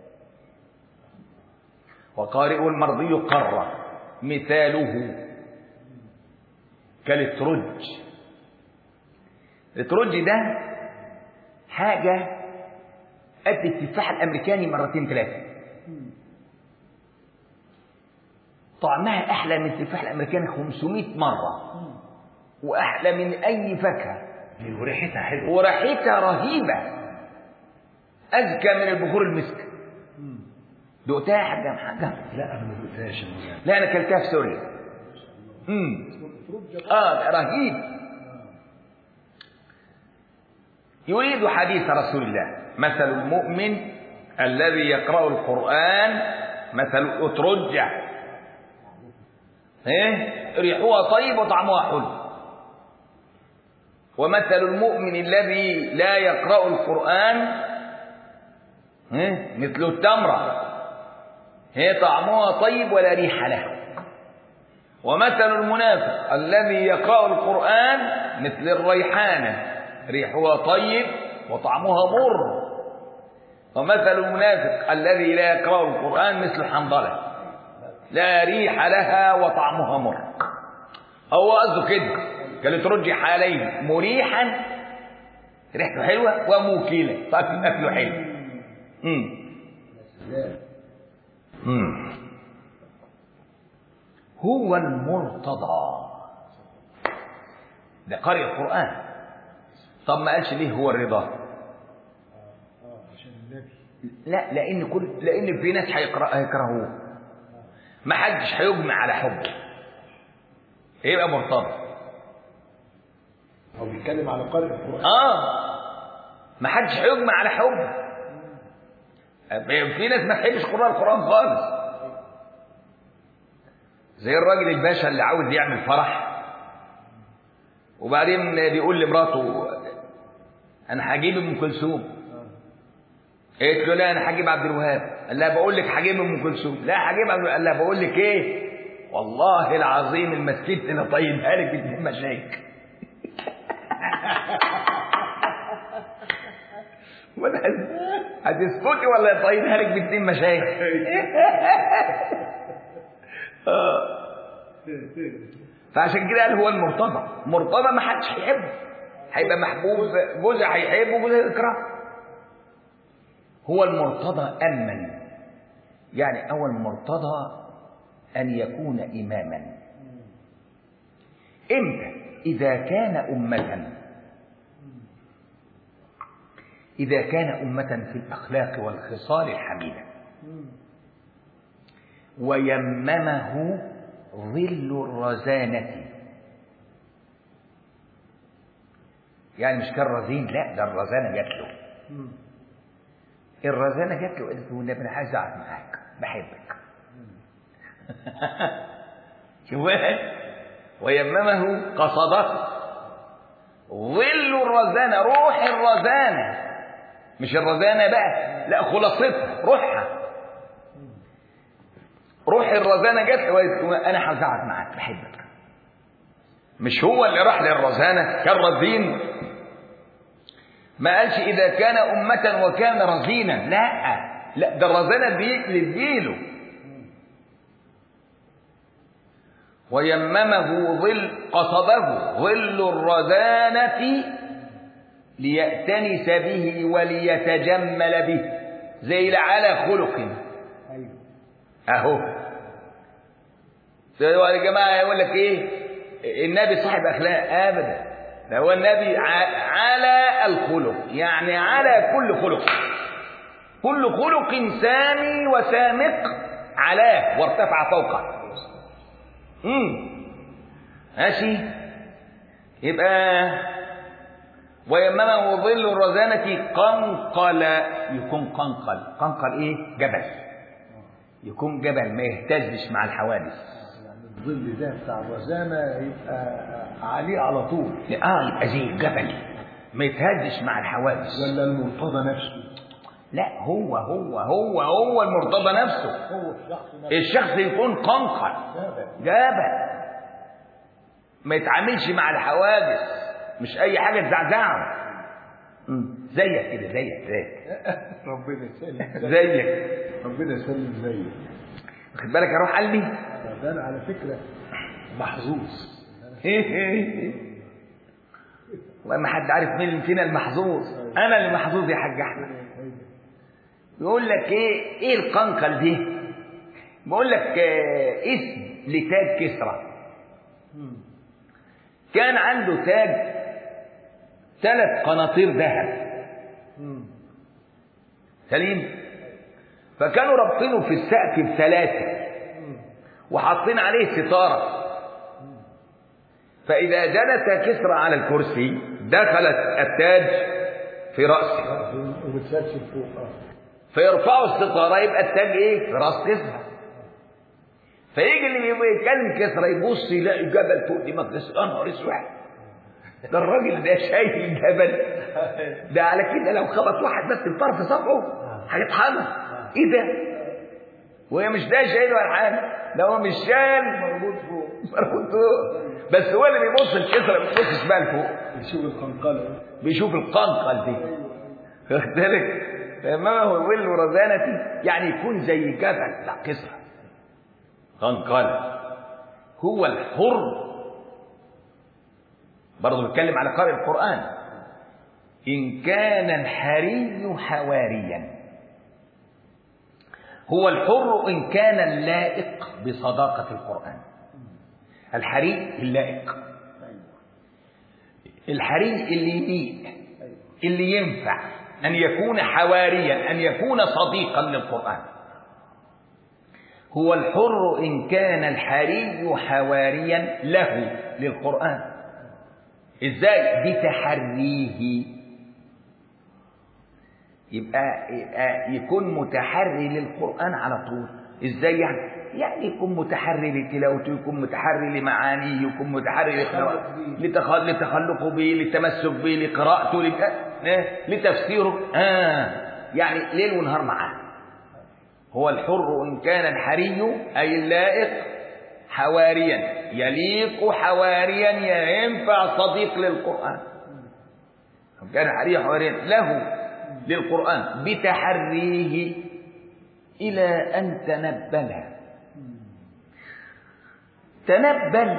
وقارئه المرضي قرة مثاله كالترج الترج ده حاجة قد التفاح الأمريكاني مرتين ثلاثة طعمها أحلى من التفاح الأمريكاني 500 مرة وأحلى من أي فاكهة وريحتها حلوه وريحتها رهيبة أزكى من البخور المسك دقتها يا حاجة حاجة لا انا ما دقتهاش يا مولانا لا أنا كلتها في سوريا امم اه رهيب يريد حديث رسول الله مثل المؤمن الذي يقرأ القرآن مثل أترجع إيه ريحها طيب وطعمها حلو ومثل المؤمن الذي لا يقرأ القرآن إيه مثل التمرة هي طعمها طيب ولا ريح له ومثل المنافق الذي يقرأ القرآن مثل الريحانة ريحها طيب وطعمها مر ومثل المنافق الذي لا يقرأ القرآن مثل حنظلة لا ريح لها وطعمها مر هو قصده كده كان ترجح عليه مريحا ريحته حلوة وموكلة طيب أكله حلو امم امم هو المرتضى ده قارئ القرآن طب ما قالش ليه هو الرضا عشان النبي لا لان كل لان في ناس هيقرأ هيكرهوه ما حدش هيجمع على حبه يبقى مرتضى هو بيتكلم على قارئ القرآن اه ما حدش هيجمع على حبه في ناس ما تحبش قراءة القرآن خالص زي الراجل الباشا اللي عاوز يعمل فرح وبعدين بيقول لمراته انا هجيب ام كلثوم قالت له لا انا هجيب عبد الوهاب قال لها بقول لك هجيب ام كلثوم لا هجيب عبد قال لها بقول لك ايه والله العظيم المسكت انا طيبها لك اتنين مشايك ولا هتسكتي ولا طيبها لك باتنين مشايخ آه. فعشان كده قال هو المرتضى مرتضى ما حدش هيحبه هيبقى محبوب جزء هيحبه وجزء يكرهه هو المرتضى أمن يعني أول مرتضى أن يكون إماما إمتى إذا كان أمة إذا كان أمة في الأخلاق والخصال الحميدة ويممه ظل الرزانة يعني مش كان رزين لا ده الرزانة جات له الرزانة جات له قالت له النبي أنا عايز أقعد معاك بحبك شوف ويممه قصده ظل الرزانة روح الرزانة مش الرزانة بقى لا خلاصتها روحها روح الرزانة جت له أنا عايز أقعد معاك بحبك مش هو اللي راح للرزانة كان رزين ما قالش إذا كان أمة وكان رزينا لا لا ده الرزانة دي للديله ويممه ظل قصده ظل الرزانة ليأتنس به وليتجمل به زي على خلق ايوه اهو يا جماعه يقول لك ايه النبي صاحب اخلاق ابدا ده هو النبي ع- على الخلق يعني على كل خلق كل خلق سامي وسامق علاه وارتفع فوقه امم ماشي يبقى ويممه ظل الرزانة قنقل يكون قنقل قنقل ايه جبل يكون جبل ما يهتزش مع الحوادث يعني الظل ده بتاع الرزانة يبقى عليه على طول اه يبقى زي الجبل ما يتهزش مع الحوادث ولا المرتضى نفسه لا هو هو هو هو المرتضى نفسه هو الشخص نفسه الشخص يكون قنقل جابر. جبل ما يتعاملش مع الحوادث مش اي حاجه تزعزعه مم. زيك كده زيك زيك ربنا يسلم زيك ربنا يسلم زيك واخد بالك يا روح قلبي ده انا على فكره محظوظ والله ما حد عارف مين فينا المحظوظ انا اللي محظوظ يا حاج احمد بيقول لك ايه ايه القنقل دي بقول لك آه، اسم لتاج كسرى كان عنده تاج ثلاث قناطير ذهب سليم فكانوا رابطينه في السقف بثلاثه وحاطين عليه ستاره فاذا جلس كسرى على الكرسي دخلت التاج في راسه وبتسلسل فوق اه فيرفعوا الستاره يبقى التاج ايه في راس كسرى فيجي اللي بيبقى يتكلم كسرى يبص يلاقي جبل فوق دماغ كسرى يا نهار اسود ده الراجل ده شايف الجبل ده على كده لو خبط واحد بس بطرف صبعه هيتحمل ايه ده وهي مش ده شايل ولا حاجه ده هو مش شايل مربوط فوق مربوط فوق بس هو اللي بيبص الكسرى ما بيبصش بقى لفوق يشوف القنقله بيشوف القنقل دي واخد بالك فما هو ظل رزانة يعني يكون زي جبل لا كسرى قنقل هو الحر برضه بيتكلم على قارئ القرآن إن كان الحري حواريا هو الحر إن كان اللائق بصداقة القرآن الحري اللائق الحري اللي يليق اللي ينفع أن يكون حواريا أن يكون صديقا للقرآن هو الحر إن كان الحري حواريا له للقرآن إزاي بتحريه يبقى, يبقى يكون متحري للقرآن على طول إزاي يعني يعني يكون متحري لتلاوته يكون متحري لمعانيه يكون متحري لتخ- لتخلقه به للتمسك به لقراءته لت... إيه؟ لتفسيره آه يعني ليل ونهار معاه هو الحر إن كان الحري أي اللائق حواريا يليق حواريا ينفع صديق للقرآن إن كان حريا حواريا له للقرآن بتحريه إلى أن تنبل تنبل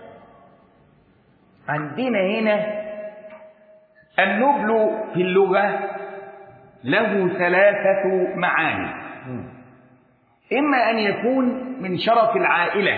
عندنا هنا النبل في اللغة له ثلاثة معاني إما أن يكون من شرف العائلة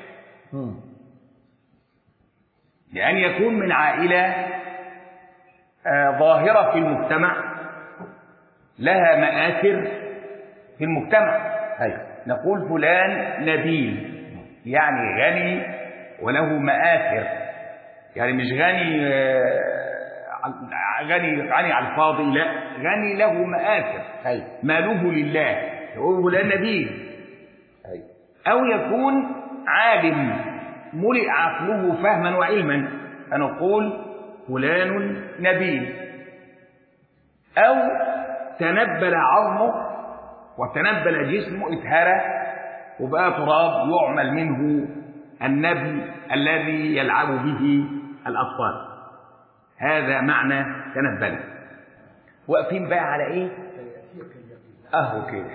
لأن يكون من عائلة آه، ظاهرة في المجتمع لها مآثر في المجتمع أيوة. نقول فلان نبيل يعني غني وله مآثر يعني مش غني آه، عل- غني غني على الفاضي لا غني له مآثر أيوة. ماله لله هو فلان نبيل أيوة. أو يكون عالم ملئ عقله فهما وعلما فنقول فلان نبيل أو تنبل عظمه وتنبل جسمه اتهرى وبقى تراب يعمل منه النبل الذي يلعب به الأطفال هذا معنى تنبل واقفين بقى على ايه اهو كده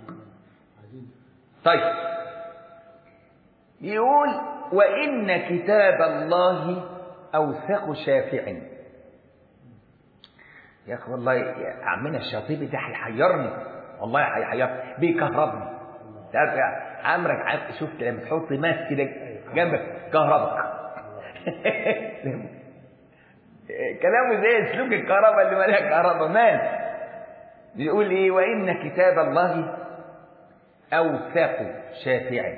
طيب يقول وإن كتاب الله أوثق شافع يا أخي والله يا عمنا الشاطبي ده هيحيرني والله هيحيرني بيكهربني تعرف يا عمرك عارف شفت لما تحط ماس كده جنبك كهربك كلامه زي اسلوب الكهرباء اللي مالها كهرباء ماس بيقول ايه وان كتاب الله اوثق شافع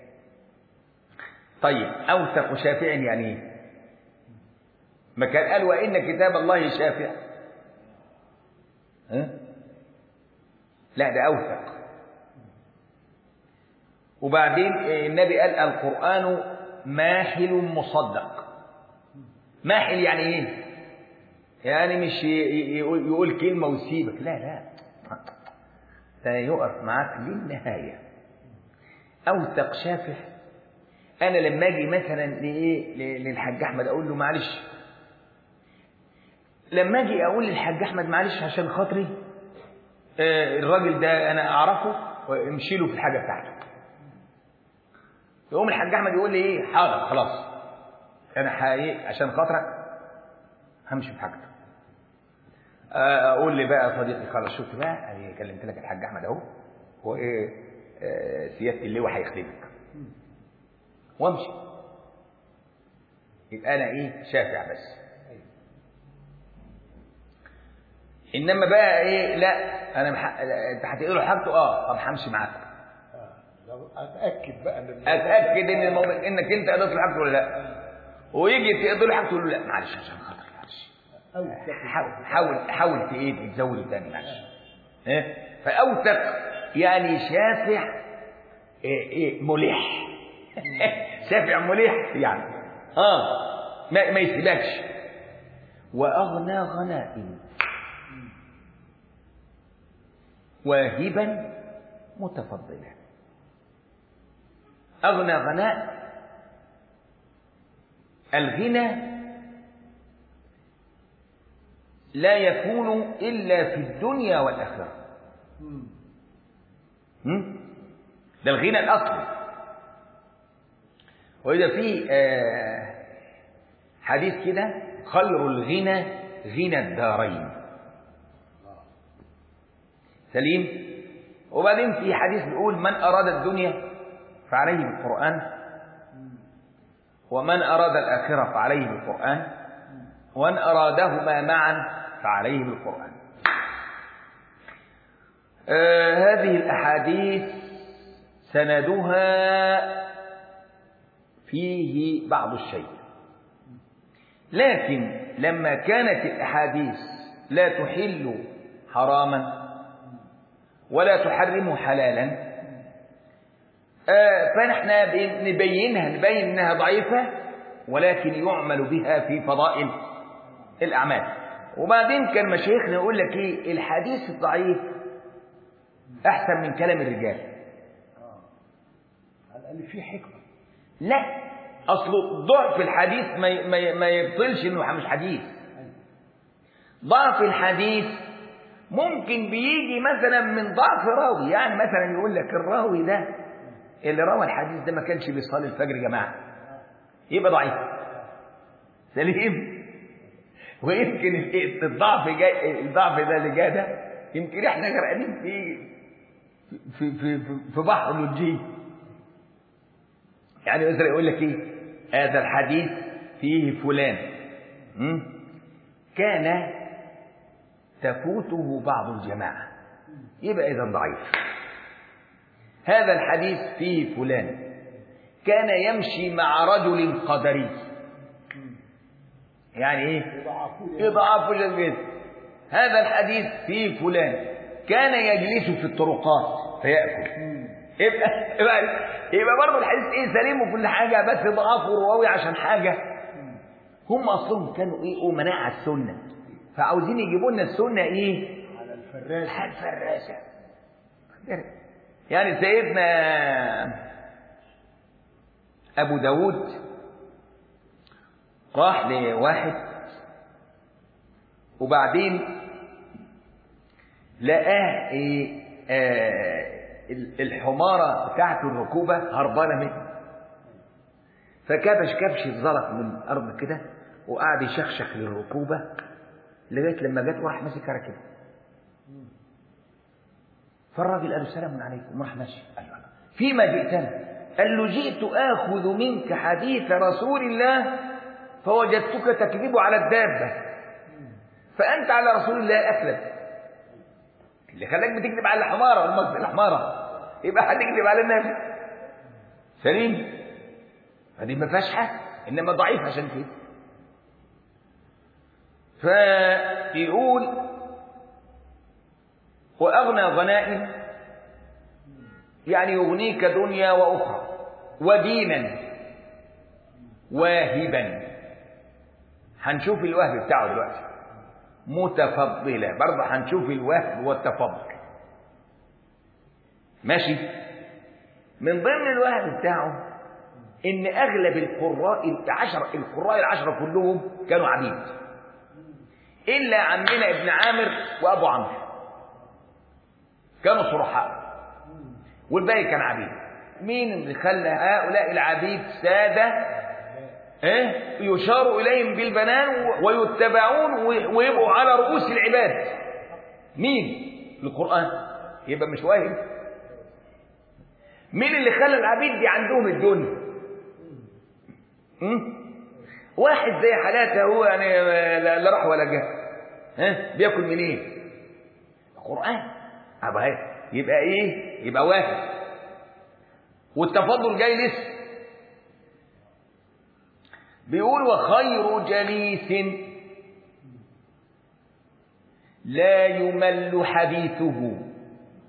طيب اوثق شافع يعني ايه ما كان قال وان كتاب الله شافع ها لا ده اوثق وبعدين النبي قال القران ماحل مصدق ماحل يعني ايه يعني مش يقول, يقول كلمه ويسيبك لا لا ده يقف معاك للنهايه اوثق شافع انا لما اجي مثلا لايه للحاج احمد اقول له معلش لما اجي اقول للحاج احمد معلش عشان خاطري آه الراجل ده انا اعرفه وامشي له في الحاجه بتاعته يقوم الحاج احمد يقول لي ايه حاضر خلاص انا ايه عشان خاطرك همشي في حاجتك اقول لي بقى يا صديقي خلاص شفت بقى انا كلمت لك الحاج احمد اهو هو ايه آه سياده اللواء هيخدمك وامشي يبقى انا ايه شافع بس انما بقى ايه لا انا مح... انت هتقول له حاجته اه طب همشي معاك لو اتاكد بقى ان اتاكد ان الموضوع انك انت قضيت له حاجته ولا لا ويجي تقضي له حاجته تقول له لا معلش عشان خاطر معلش او حاول حاول حاول ايه تزود تاني معلش ايه فأوثق يعني شافع إيه إيه ملح شافع ملح يعني اه ما, ما يسيبكش وأغنى غنائم واهبا متفضلا أغنى غناء الغنى لا يكون إلا في الدنيا والآخرة هم؟ ده الغنى الأصلي وإذا في آه حديث كده خير الغنى غنى الدارين سليم وبعدين في حديث بيقول من أراد الدنيا فعليه بالقرآن ومن أراد الآخرة فعليه بالقرآن وأن أرادهما معا فعليه بالقرآن آه هذه الأحاديث سندها فيه بعض الشيء لكن لما كانت الأحاديث لا تحل حراما ولا تحرم حلالا آه فنحن نبينها نبين انها ضعيفه ولكن يعمل بها في فضائل الاعمال وبعدين كان مشايخنا يقول لك ايه الحديث الضعيف احسن من كلام الرجال على الأقل في حكمة لا اصله ضعف الحديث ما ما ما يبطلش انه مش حديث ضعف الحديث ممكن بيجي مثلا من ضعف راوي يعني مثلا يقول لك الراوي ده اللي روى الحديث ده ما كانش بيصلي الفجر يا جماعه يبقى ضعيف سليم ويمكن الضعف جاي الضعف ده اللي جاي ده يمكن احنا غرقانين في في في في, في بحر لجي يعني مثلا يقول لك ايه هذا الحديث فيه فلان م? كان تفوته بعض الجماعه يبقى اذا ضعيف هذا الحديث فيه فلان كان يمشي مع رجل قدري يعني ايه يضعف جدا هذا الحديث فيه فلان كان يجلس في الطرقات فيأكل يبقى يبقى, يبقى برضه الحديث ايه سليم وكل حاجه بس ضعفه الراوي عشان حاجه هم اصلهم كانوا ايه امناء على السنه فعاوزين يجيبوا لنا السنه ايه على الفراسة على الفراسه يعني سيدنا أبو داود راح لواحد وبعدين لقاه إيه آه الحمارة بتاعته الركوبة هربانة منه فكبش كبش الزلط من الأرض كده وقعد يشخشخ للركوبة لغاية لما جت وراح ماسك راكبها فالراجل قال له سلام عليكم وراح ماشي قال له فيما جئتنا قال له جئت آخذ منك حديث رسول الله فوجدتك تكذب على الدابة فأنت على رسول الله أكذب اللي خلاك بتكذب على الحمارة والمصر الحمارة يبقى هتكذب على النبي سليم هذه ما فيهاش حاجة إنما ضعيف عشان كده فيقول وأغنى غنائم يعني يغنيك دنيا وأخرى ودينا واهبا هنشوف الوهب بتاعه دلوقتي متفضلة برضه هنشوف الوهب والتفضل ماشي من ضمن الوهب بتاعه ان اغلب القراء العشر القراء العشرة كلهم كانوا عبيد الا عمنا ابن عامر وابو عمرو كانوا صرحاء والباقي كان عبيد مين اللي خلى هؤلاء العبيد سادة إيه؟ يشار إليهم بالبنان ويتبعون ويبقوا على رؤوس العباد مين القرآن يبقى مش واهم مين اللي خلى العبيد دي عندهم الدنيا م? واحد زي حالاتي هو يعني لا راح ولا جه ها بياكل منين إيه؟ القرآن أبقى يبقى ايه يبقى واحد والتفضل جاي لسه بيقول وخير جليس لا يمل حديثه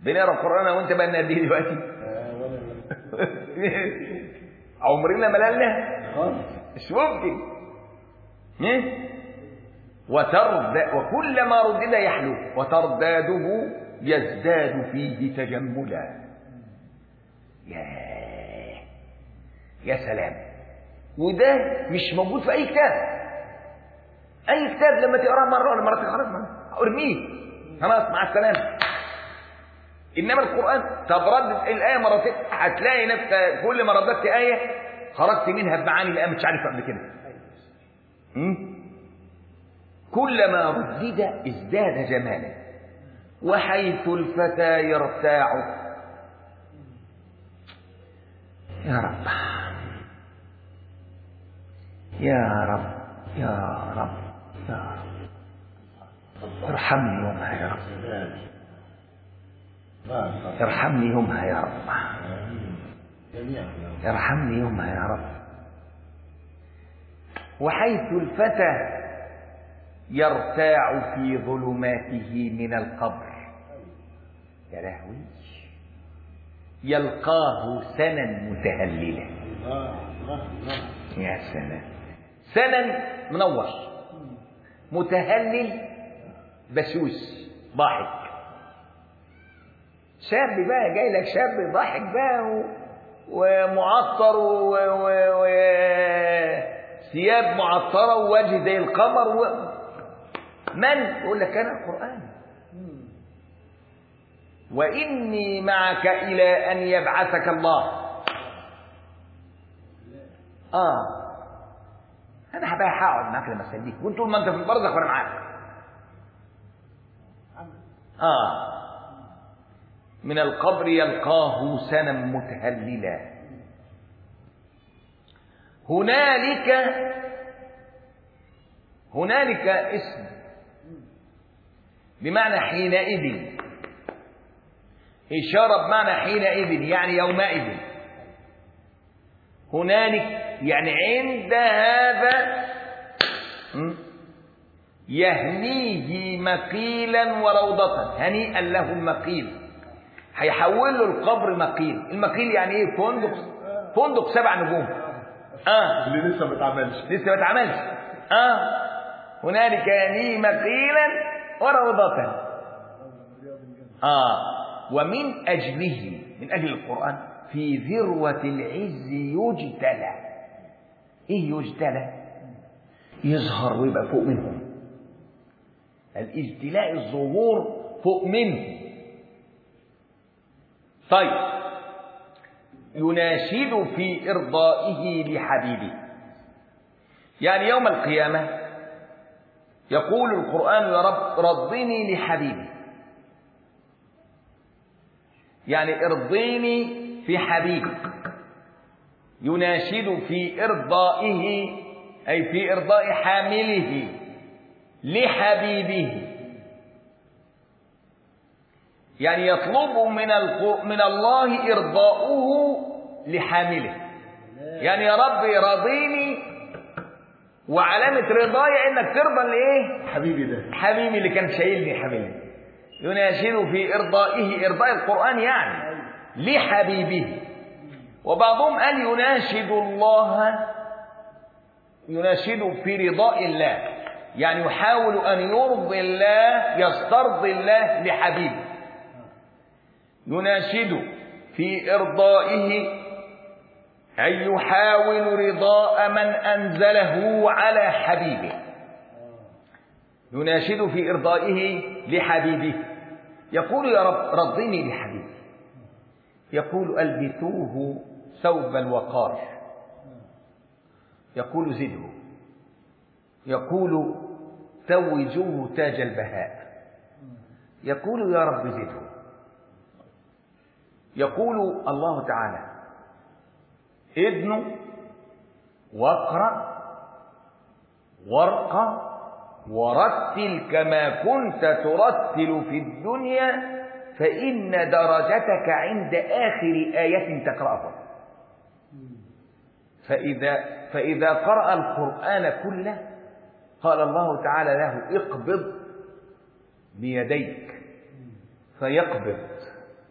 بنقرا القران أنا وانت بقى قد ايه دلوقتي آه، ولا عمرنا مللنا خالص مش ممكن إيه؟ وترد وكلما ردد يحلو وترداده يزداد فيه تجملا ياه يا سلام وده مش موجود في اي كتاب اي كتاب لما تقراه مره ولا مرتين خلاص ما- ارميه خلاص مع السلامه انما القران طب ردد الايه مرتين هتلاقي نفسك كل ما رددت ايه خرجت منها بمعاني الايه مش عارف قبل كده م? كلما ردد ازداد جمالا وحيث الفتى يرتاع يا رب يا رب يا رب يا رب ارحمني يومها يا رب بارك الله. ارحمني يومها يا رب آمين. جميعا يا رب. ارحمني يومها يا رب وحيث الفتى يرتاع في ظلماته من القبر يا لهوي يلقاه سنا متهللا الله الله الله يا سلام سنا منور متهلل بشوش ضاحك شاب بقى جاي لك شاب ضاحك بقى و... ومعطر و... و... و... ثياب معطرة ووجه زي القمر و... من يقول لك أنا القرآن وإني معك إلى أن يبعثك الله آه أنا هبقى هقعد معاك لما أسليك وأنت طول ما أنت في البرزخ وأنا معاك آه من القبر يلقاه سنا متهللا هنالك هنالك اسم بمعنى حينئذ إشارة بمعنى حينئذ يعني يومئذ هنالك يعني عند هذا م? يهنيه مقيلا وروضة هنيئا له المقيل هيحول له القبر مقيل المقيل يعني ايه فندق فندق سبع نجوم اه اللي لسه ما اتعملش لسه ما اتعملش اه هنالك يهنيه مقيلا وروضة اه ومن اجله من اجل القران في ذروه العز يجتلى ايه يجتلى يظهر ويبقى فوق منهم الاجتلاء الظهور فوق منه طيب يناشد في ارضائه لحبيبه يعني يوم القيامه يقول القران يا رب رضني لحبيبي يعني ارضيني في حبيبك يناشد في ارضائه اي في ارضاء حامله لحبيبه يعني يطلب من الق- من الله ارضاؤه لحامله يعني يا رب راضيني وعلامة رضايا انك ترضى لايه؟ حبيبي ده حبيبي اللي كان شايلني حبيبي يناشد في إرضائه إرضاء القرآن يعني لحبيبه وبعضهم قال يناشد الله يناشد في رضاء الله يعني يحاول أن يرضي الله يسترضي الله لحبيبه يناشد في إرضائه أن يحاول رضاء من أنزله على حبيبه يناشد في إرضائه لحبيبه يقول يا رب رضني لحبيبي يقول ألبثوه ثوب الوقار يقول زده يقول توجوه تاج البهاء يقول يا رب زده يقول الله تعالى ادن واقرأ وارقى ورتل كما كنت ترتل في الدنيا فإن درجتك عند آخر آية تقرأها فإذا فإذا قرأ القرآن كله قال الله تعالى له اقبض بيديك فيقبض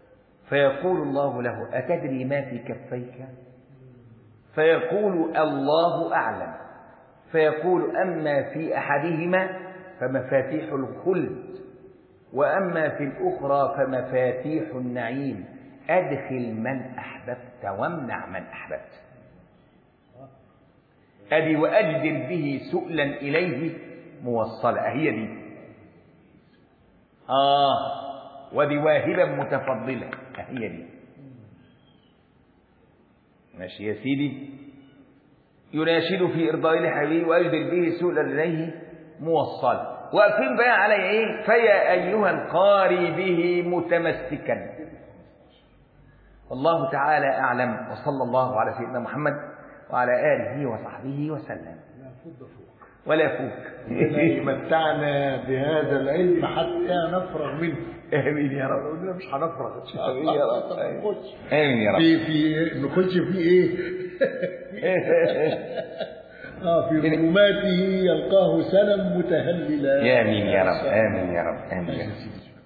فيقول الله له أتدري ما في كفيك فيقول الله أعلم فيقول أما في أحدهما فمفاتيح الخلد وأما في الأخرى فمفاتيح النعيم أدخل من أحببت وامنع من أحببت أدي وأجدر به سؤلا إليه موصلة هي دي آه ودي واهبة متفضلة هي دي ماشي يا سيدي يناشد في إرضاء الحبيب وأجدر به سؤلا إليه موصل واقفين بقى على إيه فيا أيها القاري به متمسكا والله تعالى أعلم وصلى الله على سيدنا محمد وعلى آله وصحبه وسلم لا فض فوق ولا فوق ربنا يمتعنا بهذا العلم حتى نفرغ منه آمين يا رب قلنا مش هنفرغ ان شاء آمين الله يا رب. طب نخش آمين يا رب في في نخش في ايه؟ اه في ظلماته يلقاه سنا متهللا آمين يا رب آمين يا رب آمين يا رب يا سيدي